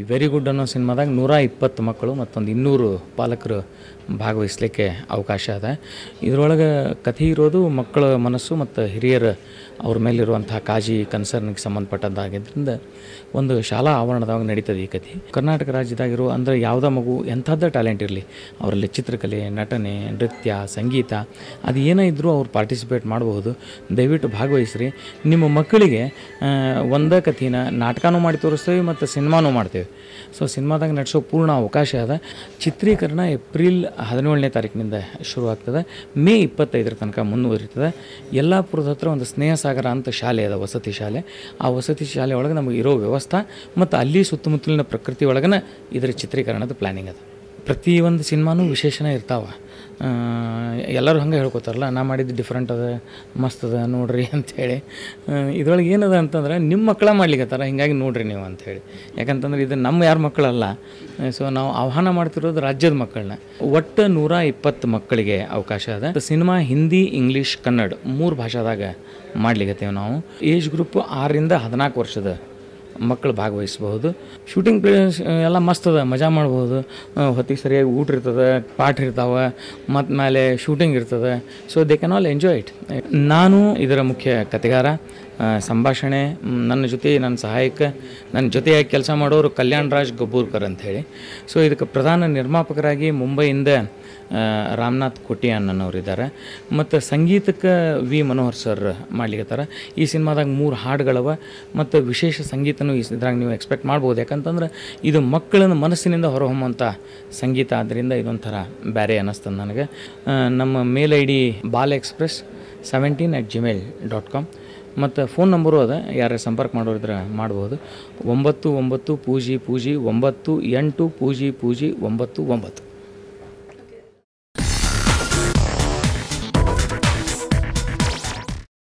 very good ಅನ್ನೋ ಸಿನಿಮಾದಾಗ ನೂರ ಇಪ್ಪತ್ತು ಮಕ್ಕಳು ಮತ್ತೊಂದು ಇನ್ನೂರು ಪಾಲಕರು ಭಾಗವಹಿಸಲಿಕ್ಕೆ ಅವಕಾಶ ಅದ ಇದರೊಳಗೆ ಕಥೆ ಇರೋದು ಮಕ್ಕಳ ಮನಸ್ಸು ಮತ್ತು ಹಿರಿಯರ ಅವ್ರ ಮೇಲಿರುವಂತಹ ಕಾಳಜಿ ಕನ್ಸರ್ನಿಗೆ ಸಂಬಂಧಪಟ್ಟದ್ದಾಗಿದ್ದರಿಂದ ಒಂದು ಶಾಲಾ ಆವರಣದಾಗ ನಡೀತದೆ ಈ ಕಥೆ ಕರ್ನಾಟಕ ರಾಜ್ಯದಾಗಿರೋ ಅಂದರೆ ಯಾವುದೇ ಮಗು ಎಂಥದ್ದೇ ಟ್ಯಾಲೆಂಟ್ ಇರಲಿ ಅವರಲ್ಲಿ ಚಿತ್ರಕಲೆ ನಟನೆ ನೃತ್ಯ ಸಂಗೀತ ಅದು ಏನೇ ಇದ್ದರೂ ಅವ್ರು ಪಾರ್ಟಿಸಿಪೇಟ್ ಮಾಡಬಹುದು ದಯವಿಟ್ಟು ಭಾಗವಹಿಸ್ರಿ ನಿಮ್ಮ ಮಕ್ಕಳಿಗೆ ಆ, ಒಂದೇ ಕಥೆನ ನಾಟಕನೂ ಮಾಡಿ ತೋರಿಸ್ತೀವಿ ಮತ್ತು ಸಿನಿಮಾನೂ ಮಾಡ್ತೇವೆ ಸೊ ಸಿನಿಮಾದಾಗ ನಡೆಸೋ ಪೂರ್ಣ ಅವಕಾಶ ಅದ ಚಿತ್ರೀಕರಣ ಏಪ್ರಿಲ್ ಹದಿನೇಳನೇ ತಾರೀಕಿನಿಂದ ಶುರುವಾಗ್ತದೆ ಮೇ ಇಪ್ಪತ್ತೈದರ ತನಕ ಮುಂದುವರಿತದೆ ಯಲ್ಲಾಪುರದ ಹತ್ರ ಒಂದು ಸ್ನೇಹ ಸಾಗರ ಅಂತ ಶಾಲೆ ಅದ ವಸತಿ ಶಾಲೆ ಆ ವಸತಿ ಶಾಲೆ ಒಳಗೆ ನಮಗೆ ಇರೋ ವ್ಯವಸ್ಥೆ ಮತ್ತು ಅಲ್ಲಿ ಸುತ್ತಮುತ್ತಲಿನ ಪ್ರಕೃತಿ ಒಳಗನ ಇದರ ಚಿತ್ರೀಕರಣದ ಪ್ಲ್ಯಾನಿಂಗ್ ಅದ ಪ್ರತಿಯೊಂದು ಸಿನಿಮಾನೂ ವಿಶೇಷನೇ ಇರ್ತಾವೆ ಎಲ್ಲರೂ ಹಂಗೆ ಹೇಳ್ಕೊತಾರಲ್ಲ ನಾ ಮಾಡಿದ್ದು ಡಿಫ್ರೆಂಟ್ ಅದ ಮಸ್ತ್ ಅದ ನೋಡ್ರಿ ಅಂಥೇಳಿ ಇದ್ರೊಳಗೆ ಏನದ ಅಂತಂದ್ರೆ ನಿಮ್ಮ ಮಕ್ಕಳ ಮಾಡ್ಲಿಕ್ಕತ್ತಾರ ಹಿಂಗಾಗಿ ನೋಡ್ರಿ ನೀವು ಅಂಥೇಳಿ ಯಾಕಂತಂದ್ರೆ ಇದು ನಮ್ಮ ಯಾರ ಮಕ್ಕಳಲ್ಲ ಸೊ ನಾವು ಆಹ್ವಾನ ಮಾಡ್ತಿರೋದು ರಾಜ್ಯದ ಮಕ್ಕಳನ್ನ ಒಟ್ಟು ನೂರ ಇಪ್ಪತ್ತು ಮಕ್ಕಳಿಗೆ ಅವಕಾಶ ಅದ ಸಿನಿಮಾ ಹಿಂದಿ ಇಂಗ್ಲೀಷ್ ಕನ್ನಡ ಮೂರು ಭಾಷಾದಾಗ ಮಾಡ್ಲಿಕ್ಕತ್ತೇವೆ ನಾವು ಏಜ್ ಗ್ರೂಪ್ ಆರರಿಂದ ಹದಿನಾಲ್ಕು ವರ್ಷದ ಮಕ್ಕಳು ಭಾಗವಹಿಸಬಹುದು ಶೂಟಿಂಗ್ ಪ್ಲೇಸ್ ಎಲ್ಲ ಮಸ್ತ್ ಅದ ಮಜಾ ಮಾಡ್ಬೋದು ಹೊತ್ತಿಗೆ ಸರಿಯಾಗಿ ಊಟ ಇರ್ತದೆ ಪಾಠ ಇರ್ತಾವೆ ಮತ್ತು ಮೇಲೆ ಶೂಟಿಂಗ್ ಇರ್ತದೆ so they can all enjoy it ನಾನು ಇದರ ಮುಖ್ಯ ಕತೆಗಾರ ಆ, ಸಂಭಾಷಣೆ ಮ್, ನನ್ನ ಜೊತೆ ನನ್ನ ಸಹಾಯಕ ನನ್ನ ಜೊತೆಯಾಗಿ ಕೆಲಸ ಮಾಡೋರು ಕಲ್ಯಾಣ್ ರಾಜ್ ಗಬ್ಬೂರ್ಕರ್ ಅಂಥೇಳಿ ಸೊ ಇದಕ್ಕೆ ಪ್ರಧಾನ ನಿರ್ಮಾಪಕರಾಗಿ ಮುಂಬೈಯಿಂದ ಆ, ರಾಮನಾಥ್ ಕೊಟ್ಟಿಯಾನ್ ಅನ್ನೋರಿದ್ದಾರೆ ಮತ್ತು ಸಂಗೀತಕ್ಕೆ ವಿ ಮನೋಹರ್ ಸರ್ ಮಾಡ್ಲಿಕತ್ತಾರ ಈ ಸಿನಿಮಾದಾಗ ಮೂರು ಹಾಡುಗಳವ ಮತ್ತು ವಿಶೇಷ ಸಂಗೀತನೂ ಈ ಇದ್ರಾಗ ನೀವು ಎಕ್ಸ್ಪೆಕ್ಟ್ ಮಾಡ್ಬೋದು ಯಾಕಂತಂದ್ರೆ ಇದು ಮಕ್ಕಳ ಮನಸ್ಸಿನಿಂದ ಹೊರಹೊಮ್ಮುವಂಥ ಸಂಗೀತ ಆದ್ದರಿಂದ ಇದೊಂಥರ ಬೇರೆ ಅನ್ನಿಸ್ತದೆ ನನಗೆ ಆ, ನಮ್ಮ mail I D ball express seventeen at Gmail dot com ಮತ್ತು ಫೋನ್ ನಂಬರು ಅದ ಯಾರು ಸಂಪರ್ಕ ಮಾಡೋರಿದ್ರೆ ಮಾಡ್ಬೋದು ಒಂಬತ್ತು ಒಂಬತ್ತು ಪೂಜಿ ಪೂಜಿ ಒಂಬತ್ತು ಎಂಟು ಪೂಜಿ ಪೂಜಿ ಒಂಬತ್ತು ಒಂಬತ್ತು